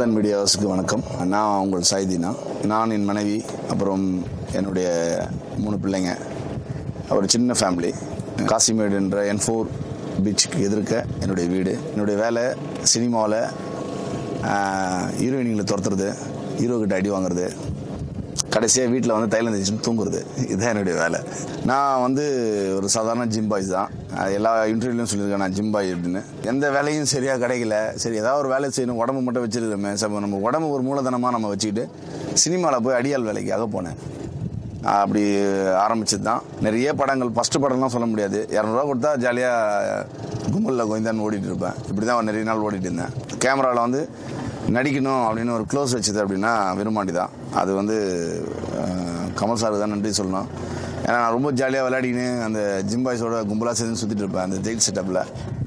கோவிந்தன் மீடியாஸுக்கு வணக்கம் நான் உங்கள் சாய்தினா நான் என் மனைவி அப்புறம் என்னுடைய மூணு பிள்ளைங்க ஒரு சின்ன ஃபேமிலி காசிமேடுன்ற என் ஃபோர் பீச்சுக்கு எதிர்க்க என்னுடைய வீடு என்னுடைய வேலை சினிமாவில் ஹீரோயினிங்களை துரத்துறது ஹீரோ கிட்ட அடி வாங்குறது கடைசியாக வீட்டில் வந்து தைலம் தேய்ச்சிட்டு தூங்குறது இதுதான் என்னுடைய வேலை நான் வந்து ஒரு சாதாரண ஜிம் பாய்ஸ் தான் அது எல்லா இன்டர்வியூலையும் சொல்லியிருக்கேன் நான் ஜிம் பாய் அப்படின்னு எந்த வேலையும் சரியாக கிடைக்கல சரி ஏதாவது ஒரு வேலை செய்யணும் உடம்பு மட்டும் வச்சிருக்கோமே சரி நம்ம உடம்பு ஒரு மூலதனமாக நம்ம வச்சுக்கிட்டு சினிமாவில் போய் அடியால் வேலைக்காக போனேன் அப்படி ஆரம்பிச்சது தான் நிறைய படங்கள் ஃபஸ்ட்டு படம்லாம் சொல்ல முடியாது இரநூறுவா கொடுத்தா ஜாலியாக கும்பலில் கோயந்தான் ஓடிட்டு இருப்பேன் இப்படி தான் நிறைய நாள் ஓடிட்டு இருந்தேன் கேமராவில் வந்து நடிக்கணும் அப்படின்னு ஒரு க்ளோஸ் வச்சது அப்படின்னா விரும்மாண்டி தான் அது வந்து அஹ், கமல் சாருக்கு தான் நன்றி சொல்லணும் ஏன்னா நான் ரொம்ப ஜாலியாக விளையாடின்னு அந்த ஜிம் பாய்ஸோட கும்பலாக சேர்ந்து சுற்றிட்டு இருப்பேன் அந்த ஜெயில் செட்டப்பில்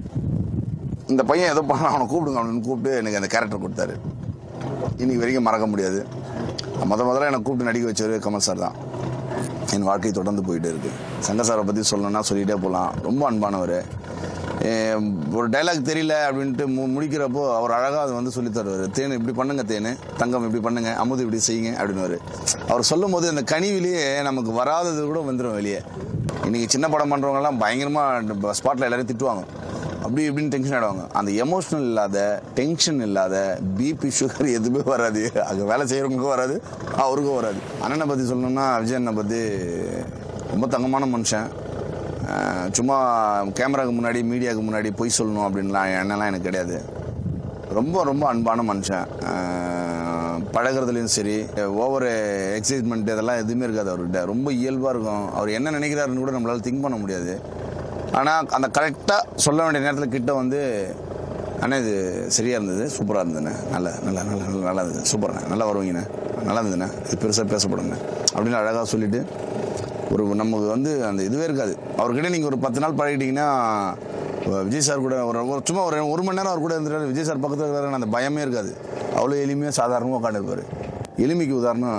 இந்த பையன் ஏதோ பண்ண அவனை கூப்பிடுங்க அப்படின்னு கூப்பிட்டு எனக்கு அந்த கேரக்டர் கொடுத்தாரு இன்னைக்கு வரைக்கும் மறக்க முடியாது முத முதல்ல என்னை கூப்பிட்டு நடிக்க வச்சவர் கமல் சார் தான் என் வாழ்க்கை தொடர்ந்து போயிட்டே இருக்கு சங்க சாரை பற்றி சொல்லணும்னா சொல்லிகிட்டே போகலாம் ரொம்ப அன்பானவர் ஏம், ஒரு டைலாக் தெரியல அப்படின்ட்டு மு முடிக்கிறப்போ அவர் அழகாக அது வந்து சொல்லி தருவார் தேன் இப்படி பண்ணுங்க தேன் தங்கம் இப்படி பண்ணுங்க அமுது இப்படி செய்யுங்க அப்படின்னுவாரு அவர் சொல்லும் போது அந்த கனிவிலேயே நமக்கு வராதது கூட வந்துடும் வெளியே இன்னைக்கு சின்ன படம் பண்ணுறவங்கலாம் பயங்கரமாக ஸ்பாட்டில் எல்லாரையும் திட்டுவாங்க அப்படி இப்படின்னு டென்ஷன் ஆயிடுவாங்க அந்த எமோஷனல் இல்லாத டென்ஷன் இல்லாத பிபி சுகர் எதுவுமே வராது அங்கே வேலை செய்கிறவங்களுக்கும் வராது அவருக்கும் வராது அண்ணனை பற்றி சொல்லணும்னா விஜய் அண்ணனை பற்றி ரொம்ப தங்கமான மனுஷன் அஹ் சும்மா கேமராக்கு முன்னாடி மீடியாவுக்கு முன்னாடி பொய் சொல்லணும் அப்படின்லாம் எண்ணெல்லாம் எனக்கு கிடையாது ரொம்ப ரொம்ப அன்பான மனுஷன் அஹ் பழகுறதுலையும் சரி ஓவர் எக்ஸைட்மெண்ட் இதெல்லாம் எதுவுமே இருக்காது அவர்கிட்ட ரொம்ப இயல்பாக இருக்கும் அவர் என்ன நினைக்கிறாருன்னு கூட நம்மளால திங்க் பண்ண முடியாது ஆனால் அந்த கரெக்டாக சொல்ல வேண்டிய நேரத்தில் கிட்ட வந்து அண்ணா இது சரியாக இருந்தது சூப்பராக இருந்ததுண்ணே நல்ல நல்லா நல்லா நல்லா நல்லா இருந்தது சூப்பர்ண்ணே நல்லா வருவீங்கண்ணே நல்லா இருந்ததுண்ணே இது பெருசாக பேசப்படுங்க அப்படின்னு அழகாக சொல்லிட்டு ஒரு நமக்கு வந்து அந்த இதுவே இருக்காது அவர்கிட்ட நீங்கள் ஒரு பத்து நாள் பழகிட்டீங்கன்னா விஜய் சார் கூட ஒரு ஒரு- சும்மா ஒரு ஒரு மணி நேரம் அவர் கூட இருந்துட்டு விஜய் சார் பக்கத்தில் இருக்கிற அந்த பயமே இருக்காது அவ்வளோ எளிமையாக சாதாரணமாக உட்காந்துருப்பார் எளிமைக்கு உதாரணம்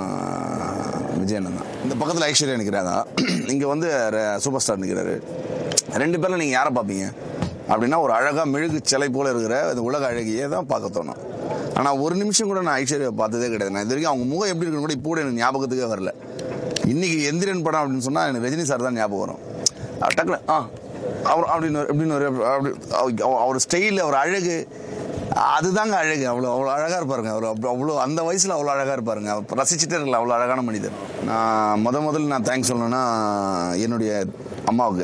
விஜய் அண்ணன் தான் இந்த பக்கத்தில் ஐஸ்வர்யா நிற்கிறாங்க இங்கே வந்து ர- சூப்பர் ஸ்டார் நிற்கிறாரு ரெண்டு பேரில் நீங்கள் யாரை பார்ப்பீங்க அப்படின்னா ஒரு அழகாக மெழுகு சிலை போல இருக்கிற இந்த உலக அழகியே தான் பார்க்க தோணும் ஆனால் ஒரு நிமிஷம் கூட நான் ஐஸ்வர்யா பார்த்ததே கிடையாது நான் இது வரைக்கும் அவங்க முகம் எப்படி இருக்குன்னு கூட இப்போ கூட எனக்கு ஞாபகத்துக்கே வரல இன்னைக்கு எந்திரன் படம் அப்படின்னு சொன்னால் எனக்கு ரஜினி சார் தான் ஞாபகம் வரும் அவர் டக்குனு ஆ அவர் அப்படின்னு ஒரு- இப்படின்னு ஒரு அப்படி அவ- அவர் ஸ்டைல் அவர் அழகு அதுதாங்க அழகு அவ்வளோ அவ்வளோ அழகாக இருப்பாருங்க அவர் அவ்வளோ அவ்வளோ அந்த வயசில் அவ்வளோ அழகாக இருப்பாருங்க அவர் ரசிச்சுட்டே இருக்கல அவ்வளோ அழகான மனிதர் நான் முத முதல்ல நான் தேங்க்ஸ் சொல்லணும்னா என்னுடைய அம்மாவுக்கு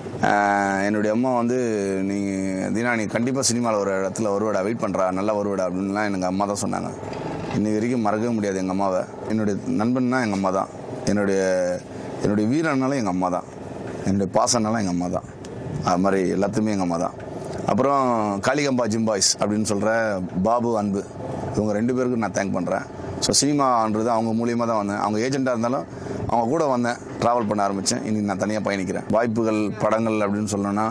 ஆஹ் என்னுடைய அம்மா வந்து நீங்கள் தீனா நீ கண்டிப்பாக சினிமாவில் ஒரு இடத்துல வருவாடா வெயிட் பண்ணுறா நல்லா வருவாடா அப்படின்லாம் எனக்கு அம்மா தான் சொன்னாங்க இன்னி வரைக்கும் மறக்கவே முடியாது எங்கள் அம்மாவை என்னுடைய நண்பன்னா எங்கள் அம்மா தான் என்னுடைய என்னுடைய வீரனாலும் எங்கள் அம்மா தான் என்னுடைய பாசனாலும் எங்கள் அம்மா தான் அது மாதிரி எல்லாத்துக்குமே எங்கள் அம்மா தான் அப்புறம் காளிகம்பா ஜிம் பாய்ஸ் அப்படின்னு சொல்கிற பாபு அன்பு இவங்க ரெண்டு பேருக்கும் நான் தேங்க் பண்ணுறேன் ஸோ சினிமான்றது அவங்க மூலியமாக தான் வந்தேன் அவங்க ஏஜெண்ட்டாக இருந்தாலும் அவங்க கூட வந்தேன் ட்ராவல் பண்ண ஆரம்பித்தேன் இன்னைக்கு நான் தனியாக பயணிக்கிறேன் வாய்ப்புகள் படங்கள் அப்படின்னு சொல்லணும்னா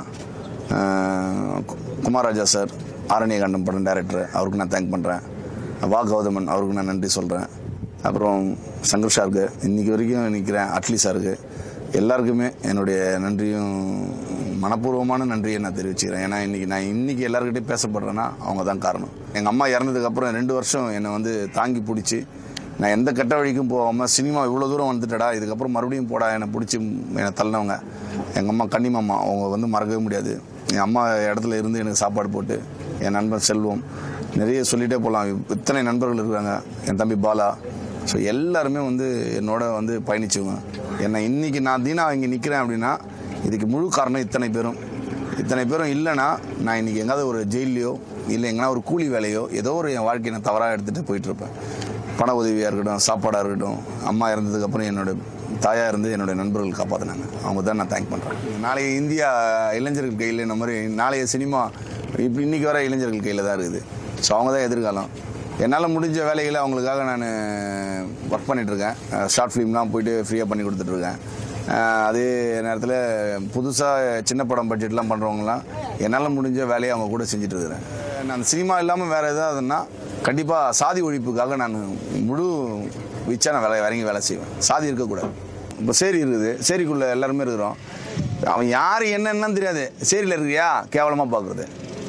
ஆஹ், கு- குமாரராஜா சார் ஆரண்யகாண்டம் படம் டைரக்டர் அவருக்கு நான் தேங்க் பண்ணுறேன் வா கௌதமன் அவருக்கு நான் நன்றி சொல்கிறேன் அப்புறம் சங்கர் சாருக்கு இன்னைக்கு வரைக்கும் நிற்கிறேன் அட்லி சாருக்கு எல்லாருக்குமே என்னுடைய நன்றியும் மனப்பூர்வமான நன்றியை நான் தெரிவிச்சுக்கிறேன் ஏன்னா இன்னைக்கு நான் இன்னைக்கு எல்லாருக்கிட்டையும் பேசப்படுறேன்னா அவங்க தான் காரணம் எங்கள் அம்மா இறந்ததுக்கு அப்புறம் ரெண்டு வருஷம் என்னை வந்து தாங்கி பிடிச்சி நான் எந்த கெட்ட வழிக்கும் போகாமல் சினிமா இவ்வளோ தூரம் வந்துட்டடா இதுக்கப்புறம் மறுபடியும் போடா என்னை பிடிச்சி என்னை தள்ளினவங்க எங்கள் அம்மா கன்னிமாமா அவங்க வந்து மறக்கவே முடியாது என் அம்மா இடத்துல இருந்து எனக்கு சாப்பாடு போட்டு என் நண்பன் செல்வம் நிறைய சொல்லிகிட்டே போகலாம் இத்தனை நண்பர்கள் இருக்கிறாங்க என் தம்பி பாலா ஸோ எல்லாருமே வந்து என்னோட வந்து பயணிச்சவங்க என்னை இன்னைக்கு நான் தீனா இங்கே நிற்கிறேன் அப்படின்னா இதுக்கு முழு காரணம் இத்தனை பேரும் இத்தனை பேரும் இல்லைன்னா நான் இன்னைக்கு எங்காவது ஒரு ஜெயிலையோ இல்லை எங்கன்னா ஒரு கூலி வேலையோ ஏதோ ஒரு என் வாழ்க்கையை நான் தவறாக எடுத்துகிட்டு போயிட்டு இருப்பேன் பண உதவியாக இருக்கட்டும் சாப்பாடாக இருக்கட்டும் அம்மா இறந்ததுக்கப்புறம் என்னோட தாயாக இருந்து என்னோட நண்பர்கள் காப்பாற்றினாங்க அவங்க தான் நான் தேங்க் பண்ணுறேன் நாளைய இந்தியா இளைஞர்கள் கையில் இந்த மாதிரி நாளைய சினிமா இப்போ இன்னைக்கு வர இளைஞர்கள் கையில் தான் இருக்குது ஸோ அவங்க தான் எதிர்காலம் என்னால் முடிஞ்ச வேலைகளை அவங்களுக்காக நான் ஒர்க் பண்ணிகிட்ருக்கேன் ஷார்ட் ஃபிலிம்லாம் போயிட்டு ஃப்ரீயாக பண்ணி கொடுத்துட்ருக்கேன் அதே நேரத்தில் புதுசாக சின்ன படம் பட்ஜெட்லாம் பண்ணுறவங்களாம் என்னால் முடிஞ்ச வேலையை அவங்க கூட செஞ்சுட்டு இருக்கிறேன் நான் சினிமா இல்லாமல் வேறு எதாவதுன்னா கண்டிப்பாக சாதி ஒழிப்புக்காக நான் முழு வீச்சா நான் வேலை இறங்கி வேலை செய்வேன் சாதி இருக்கக்கூடாது இப்போ சேரி இருக்குது சேரிக்குள்ளே எல்லாருமே இருக்கிறோம் அவன் யார் என்னன்னு தெரியாது சேரியில் இருக்கிறியா கேவலமாக பார்க்குறது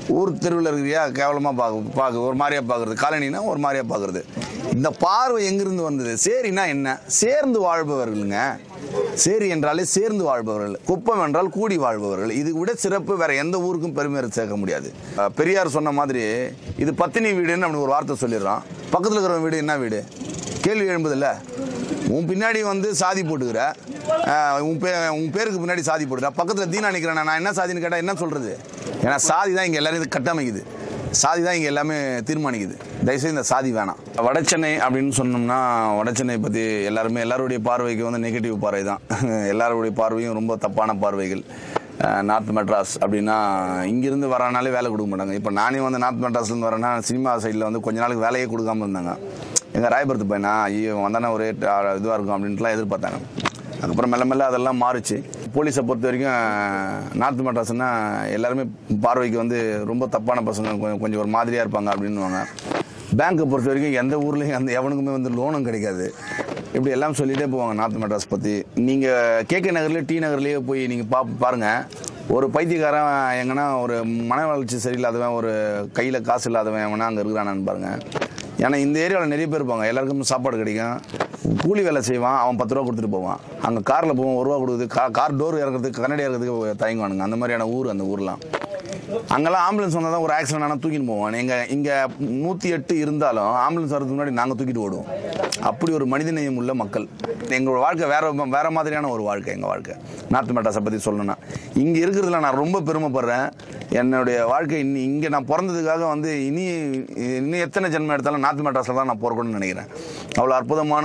ஊர் தெருவில் இருக்கிறியா கேவலமாக பார்க்க பார்க்க ஒரு மாதிரியா பார்க்குறது காலனினா ஒரு மாதிரியா பார்க்குறது இந்த பார்வை எங்கிருந்து வந்தது சேரினா என்ன சேர்ந்து வாழ்பவர்களுங்க சேரி என்றாலே சேர்ந்து வாழ்பவர்கள் குப்பம் என்றால் கூடி வாழ்பவர்கள் இது விட சிறப்பு வேற எந்த ஊருக்கும் பெருமை சேர்க்க முடியாது அஹ் பெரியார் சொன்ன மாதிரி இது பத்தினி வீடுன்னு அப்படி ஒரு வார்த்தை சொல்லிடுறான் பக்கத்தில் இருக்கிற வீடு என்ன வீடு கேள்வி எழும்புதில்ல உன் பின்னாடி வந்து சாதி போட்டுக்கிற அஹ் உன் பே உன் பேருக்கு பின்னாடி சாதி போட்டுக்கிற பக்கத்தில் தீனா நிற்கிறேன் நான் என்ன சாதின்னு கேட்டால் என்ன சொல்கிறது ஏன்னா சாதி தான் இங்கே எல்லாரும் இது கட்டமைக்குது சாதி தான் இங்கே எல்லாமே தீர்மானிக்குது தயவுசெய்து இந்த சாதி வேணாம் வடசென்னை அப்படின்னு சொன்னோம்னா வடசென்னை பற்றி எல்லாருமே எல்லாருடைய பார்வைக்கு வந்து நெகட்டிவ் பார்வை தான் எல்லாருடைய பார்வையும் ரொம்ப தப்பான பார்வைகள் அஹ் நார்த் மெட்ராஸ் அப்படின்னா இங்கிருந்து வரனாலே வேலை கொடுக்க மாட்டாங்க இப்போ நானே வந்து நார்த் மெட்ராஸ்லேருந்து வரேன்னா சினிமா சைடில் வந்து கொஞ்ச நாளுக்கு வேலையே கொடுக்காம இருந்தாங்க எங்கள் ராயபுரத்து பையனா ஐயோ வந்தானே ஒரே இதுவாக இருக்கும் அப்படின்ட்டுலாம் எதிர்பார்த்தாங்க அதுக்கப்புறம் மெல்ல மெல்ல அதெல்லாம் மாறுச்சு போலீஸை பொறுத்த வரைக்கும் நார்த் மெட்ராஸ்னா எல்லாருமே பார்வைக்கு வந்து ரொம்ப தப்பான பசங்க கொஞ்சம் கொஞ்சம் ஒரு மாதிரியாக இருப்பாங்க அப்படின்னுவாங்க பேங்க்கை பொறுத்த வரைக்கும் எந்த ஊர்லேயும் அந்த எவனுக்குமே வந்து லோனும் கிடைக்காது இப்படி எல்லாம் சொல்லிட்டே போவாங்க நார்த் மெட்ராஸ் பற்றி நீங்கள் கேகே நகர்லேயே டி நகர்லேயே போய் நீங்கள் பா பாருங்கள் ஒரு பைத்தியக்காரன் எங்கன்னா ஒரு மன வளர்ச்சி சரியில்லாதவன் ஒரு கையில் காசு இல்லாதவன் எவனா அங்கே இருக்கிறானான்னு பாருங்கள் ஏன்னா இந்த ஏரியாவில் நிறைய பேர் இருப்பாங்க எல்லாருக்கும் சாப்பாடு கிடைக்கும் கூலி வேலை செய்வான் அவன் பத்து ரூபா கொடுத்துட்டு போவான் அங்கே காரில் போவான் ஒரு ரூபா கொடுக்குது கா கார் டோர் இறக்கிறதுக்கு கண்ணாடி இறக்கிறதுக்கு தயங்குவானுங்க அந்த மாதிரியான ஊர் அந்த ஊர்லாம் அங்கெல்லாம் ஆம்புலன்ஸ் வந்தால் தான் ஒரு ஆக்சிடென்ட் ஆனால் தூக்கிட்டு போவான் எங்கள் இங்கே நூற்றி எட்டு இருந்தாலும் ஆம்புலன்ஸ் வரதுக்கு முன்னாடி நாங்கள் தூக்கிட்டு ஓடுவோம் அப்படி ஒரு மனிதநேயம் உள்ள மக்கள் எங்களோட வாழ்க்கை வேற வேற மாதிரியான ஒரு வாழ்க்கை எங்கள் வாழ்க்கை நார்த் மெட்ராஸை பற்றி சொல்லணும்னா இங்கே இருக்கிறதுல நான் ரொம்ப பெருமைப்படுறேன் என்னுடைய வாழ்க்கை இன்னி இங்கே நான் பிறந்ததுக்காக வந்து இனி இன்னும் எத்தனை ஜென்மம் எடுத்தாலும் நார்த் மெட்ராஸில் தான் நான் பிறக்கணும்னு நினைக்கிறேன் அவ்வளோ அற்புதமான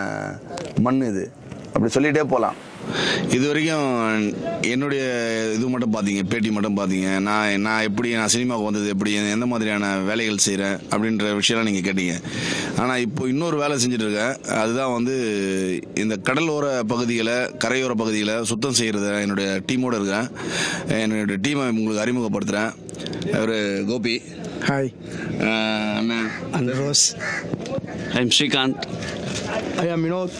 மண் இது அப்படி சொல்லிகிட்டே போகலாம் இது வரைக்கும் என்னுடைய இது மட்டும் பார்த்தீங்க பேட்டி மட்டும் பார்த்தீங்க நான் நான் எப்படி நான் சினிமாவுக்கு வந்தது எப்படி எந்த மாதிரியான வேலைகள் செய்கிறேன் அப்படின்ற விஷயம்லாம் நீங்கள் கேட்டீங்க ஆனால் இப்போ இன்னொரு வேலை செஞ்சுட்டு இருக்கேன் அதுதான் வந்து இந்த கடலோர பகுதிகளை கரையோர பகுதிகளை சுத்தம் செய்கிறத என்னுடைய டீமோடு இருக்கேன் என்னுடைய டீமை உங்களுக்கு அறிமுகப்படுத்துகிறேன் அவர் கோபி ஹாய் அஹ் அண்ணன் I'm Rose. I'm Srikanth. I am Vinod.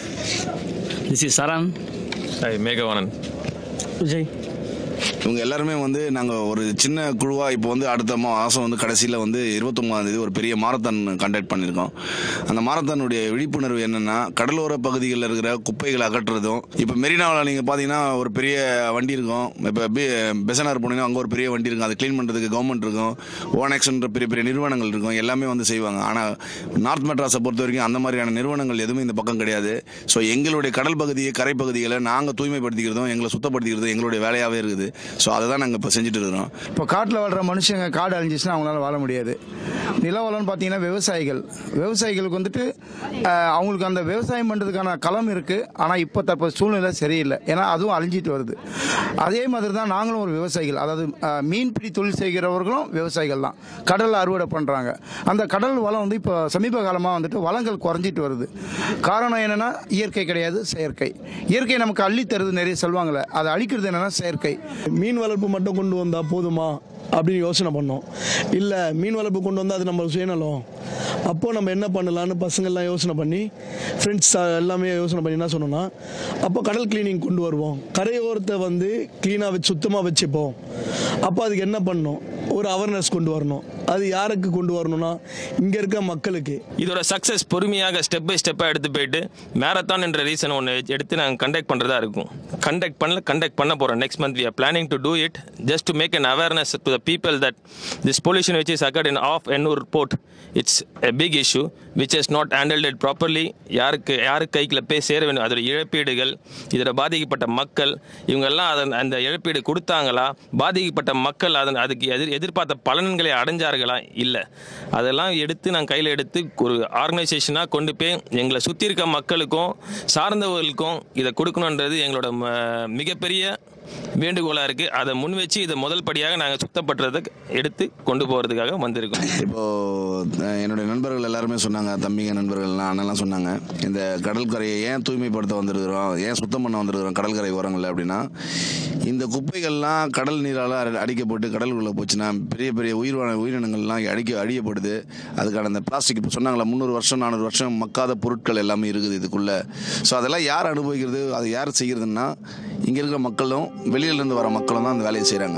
This is Saran. Hi, Megavanan. Vijay. இவங்க எல்லாருமே வந்து நாங்கள் ஒரு சின்ன குழுவாக இப்போ வந்து அடுத்த மாதம் வந்து கடைசியில் வந்து இருபத்தொம்பதாம் தேதி ஒரு பெரிய மாரத்தான் கண்டக்ட் பண்ணியிருக்கோம் அந்த மாரத்தானுடைய விழிப்புணர்வு என்னென்னா கடலோர பகுதிகளில் இருக்கிற குப்பைகளை அகற்றுறதும் இப்போ மெரினாவில் நீங்கள் பார்த்தீங்கன்னா ஒரு பெரிய வண்டி இருக்கும் இப்போ பெசனார் போனீங்கன்னா அங்கே ஒரு பெரிய வண்டி இருக்கும் அதை க்ளீன் பண்ணுறதுக்கு கவர்மெண்ட் இருக்கும் ஓனெக்ஸ்ன்ற பெரிய பெரிய நிறுவனங்கள் இருக்கும் எல்லாமே வந்து செய்வாங்க ஆனால் நார்த் மெட்ராஸை பொறுத்த வரைக்கும் அந்த மாதிரியான நிறுவனங்கள் எதுவுமே இந்த பக்கம் கிடையாது ஸோ எங்களுடைய கடல் பகுதியை கரை பகுதிகளை நாங்கள் தூய்மைப்படுத்திக்கிறதும் எங்களை சுத்தப்படுத்திக்கிறதும் எங்களுடைய வேலையாகவே இருக்குது ஸோ அதை தான் நாங்கள் இப்போ செஞ்சுட்டு இருக்கிறோம் இப்போ காட்டில் வாழ்கிற மனுஷங்க காடு அழிஞ்சிச்சுன்னா அவங்களால வாழ முடியாது நிலவளம்னு பார்த்தீங்கன்னா விவசாயிகள் விவசாயிகளுக்கு வந்துட்டு ஆஹ், அவங்களுக்கு அந்த விவசாயம் பண்ணுறதுக்கான களம் இருக்குது ஆனால் இப்போ தற்போது சூழ்நிலை சரியில்லை ஏன்னா அதுவும் அழிஞ்சிட்டு வருது அதே மாதிரி தான் நாங்களும் ஒரு விவசாயிகள் அதாவது ஆஹ், மீன்பிடி தொழில் செய்கிறவர்களும் விவசாயிகள் தான் கடலில் அறுவடை பண்ணுறாங்க அந்த கடல் வளம் வந்து இப்போ சமீப காலமாக வந்துட்டு வளங்கள் குறைஞ்சிட்டு வருது காரணம் என்னன்னா இயற்கை கிடையாது செயற்கை இயற்கை நமக்கு அள்ளி தருது நிறைய சொல்லுவாங்களே அதை அழிக்கிறது என்னன்னா செயற்கை மீன் வளர்ப்பு மட்டும் கொண்டு வந்தால் போதுமா அப்படின்னு யோசனை பண்ணோம் இல்லை மீன் வளர்ப்பு கொண்டு வந்தால் அது நம்ம சுயநலம் அப்போது நம்ம என்ன பண்ணலான்னு பசங்கள்லாம் யோசனை பண்ணி ஃப்ரெண்ட்ஸ் எல்லாமே யோசனை பண்ணி என்ன சொன்னோன்னா அப்போ கடல் கிளீனிங் கொண்டு வருவோம் கரையோரத்தை வந்து க்ளீனாக வச்சு சுத்தமாக வச்சுப்போம் அப்போ அதுக்கு என்ன பண்ணணும் ஒரு அவேர்னஸ் கொண்டு வரணும் அது யாருக்கு கொண்டு வரணும்னா இங்கே இருக்க மக்களுக்கு இதோட சக்ஸஸ் பொறுமையாக ஸ்டெப் பை ஸ்டெப்பாக எடுத்து போயிட்டு மேரத்தான் என்ற ரீசன் ஒன்று எடுத்து நாங்கள் கண்டக்ட் பண்ணுறதா இருக்கும் கண்டக்ட் பண்ணல கண்டக்ட் பண்ண போகிறோம் next month we are planning to do it just to make an awareness to the people that this pollution which is occurred in of Ennore port it's a big issue which is not handled it properly யாருக்கு யாருக்கு கைக்கில் போய் சேர வேண்டும் அதோட இழப்பீடுகள் இதில் பாதிக்கப்பட்ட மக்கள் இவங்கெல்லாம் அதன் அந்த இழப்பீடு கொடுத்தாங்களா பாதிக்கப்பட்ட மக்கள் அதன் அதுக்கு எதிர் எதிர்பார்த்த பலன்களை அடைஞ்சார்களா இல்லை அதெல்லாம் எடுத்து நான் கையில் எடுத்து ஒரு ஆர்கனைசேஷனாக கொண்டு போய் எங்களை சுற்றி இருக்க மக்களுக்கும் சார்ந்தவர்களுக்கும் இதை கொடுக்கணுன்றது எங்களோட ம- மிகப்பெரிய வேண்டுகோளாக இருக்குது அதை முன் வச்சு இதை முதல் படியாக நாங்கள் சுத்தப்படுறதை எடுத்து கொண்டு போகிறதுக்காக வந்திருக்கோம் இப்போ அஹ், என்னுடைய நண்பர்கள் எல்லாருமே சொன்னாங்க தம்பிங்க நண்பர்கள்லாம் அண்ணெல்லாம் சொன்னாங்க இந்த கடற்கரையை ஏன் தூய்மைப்படுத்த வந்திருக்கிறோம் ஏன் சுத்தம் பண்ண வந்திருக்கிறோம் கடற்கரை ஓரங்களில் அப்படின்னா இந்த குப்பைகள்லாம் கடல் நீரால் அடி- அடிக்கப்பட்டு கடலுக்குள்ளே போச்சுன்னா பெரிய பெரிய உயிர்வான உயிரினங்கள்லாம் அடிக்க அழியப்படுது அதுக்கான இந்த பிளாஸ்டிக் இப்போ சொன்னாங்களா முந்நூறு வருஷம் நானூறு வருஷம் மக்காத பொருட்கள் எல்லாமே இருக்குது இதுக்குள்ளே ஸோ அதெல்லாம் யார் அனுபவிக்கிறது அது யார் செய்கிறதுன்னா இங்கே இருக்கிற மக்களும் வெளியிலேருந்து வர மக்களும் தான் அந்த வேலையை செய்கிறாங்க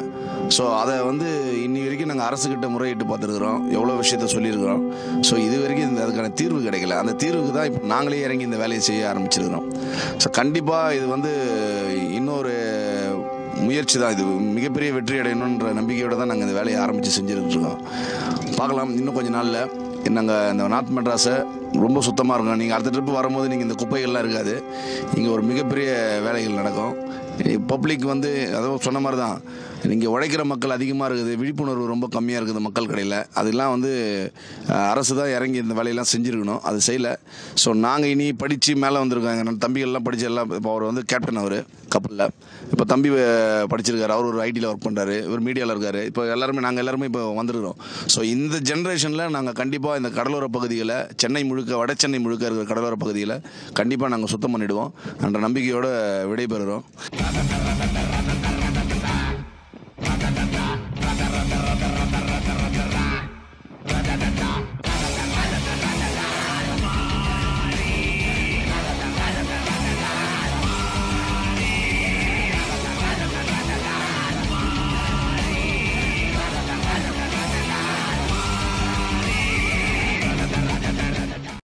ஸோ அதை வந்து இன்னி வரைக்கும் நாங்கள் அரசுக்கிட்ட முறையிட்டு பார்த்துருக்குறோம் எவ்வளோ விஷயத்த சொல்லியிருக்கிறோம் ஸோ இது வரைக்கும் இந்த அதுக்கான தீர்வு கிடைக்கல அந்த தீர்வுக்கு தான் இப்போ நாங்களே இறங்கி இந்த வேலையை செய்ய ஆரம்பிச்சிருக்கிறோம் ஸோ கண்டிப்பாக இது வந்து இன்னொரு முயற்சி தான் இது மிகப்பெரிய வெற்றி அடையணுன்ற நம்பிக்கையோட தான் நாங்கள் இந்த வேலையை ஆரம்பித்து செஞ்சுட்டு இருக்கோம் பார்க்கலாம் இன்னும் கொஞ்ச நாளில் நாங்கள் இந்த நார்த் மெட்ராஸை ரொம்ப சுத்தமாக இருக்கும் நீங்கள் அடுத்த ட்ரிப்பு வரும்போது நீங்கள் இந்த குப்பைகள்லாம் இருக்காது இங்கே ஒரு மிகப்பெரிய வேலைகள் நடக்கும் பப்ளிக் வந்து அதுவும் சொன்ன மாதிரி தான் இங்கே உழைக்கிற மக்கள் அதிகமாக இருக்குது விழிப்புணர்வு ரொம்ப கம்மியாக இருக்குது மக்கள் கடையில் அதெல்லாம் வந்து அஹ், அரசு தான் இறங்கி இந்த வேலையெல்லாம் செஞ்சுருக்கணும் அது செய்யலை ஸோ நாங்கள் இனி படித்து மேலே வந்திருக்கோம் எங்கள் தம்பிகள்லாம் படித்து எல்லாம் இப்போ அவர் வந்து கேப்டன் அவர் கப்பலில் இப்போ தம்பி அஹ், படிச்சிருக்காரு அவர் ஒரு ஐடியில் ஒர்க் பண்ணுறாரு இவர் மீடியாவில் இருக்கார் இப்போ எல்லாருமே நாங்கள் எல்லாருமே இப்போ வந்துருக்கிறோம் ஸோ இந்த ஜென்ரேஷனில் நாங்கள் கண்டிப்பாக இந்த கடலோர பகுதிகளை சென்னை முழுக்க வட சென்னை முழுக்க இருக்கிற கடலோர பகுதியில் கண்டிப்பாக நாங்கள் சுத்தம் பண்ணிடுவோம் என்ற நம்பிக்கையோடு விடைபெறுகிறோம்